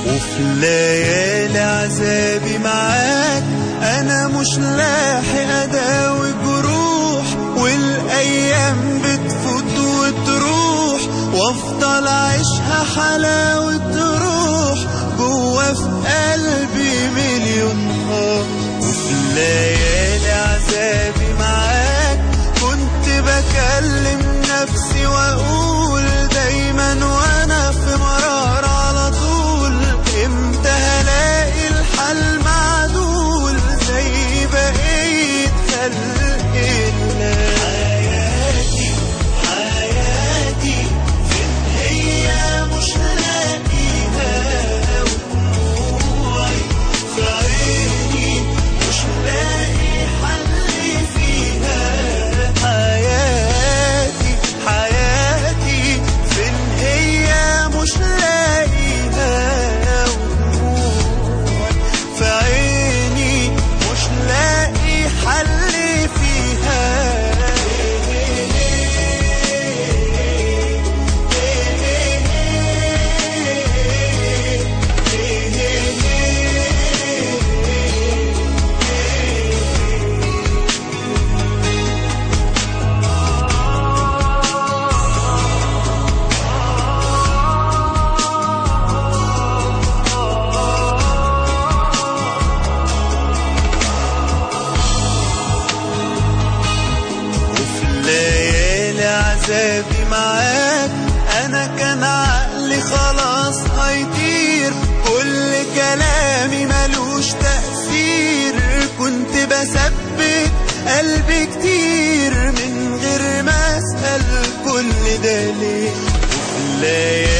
وفي ليالي عذابي معاك انا مش لاحق اداوي جروح والايام بتفوت وتروح وافضل اعيشها حلاوة روح جوا في قلبي مليون نار وفي ليالي عذابي معاك كنت بكلم نفسي واقول دايما وانا في مرار على طول امتى هلاقي الحل معدول زي بقيت خلق الله حياتي حياتي فين هي مش لاقيها ودموعي في عيني مش لاقي حل فيها حياتي حياتي فين هي مش لاقيها ودموعي في عيني مش لاقي حل وفي الليالي عذابي معاك انا كان عقلي خلاص هيطير كل كلامي ملوش تأثير كنت بثبت قلبي كتير من غير ما اسأل كل ده ليه وفي الليالي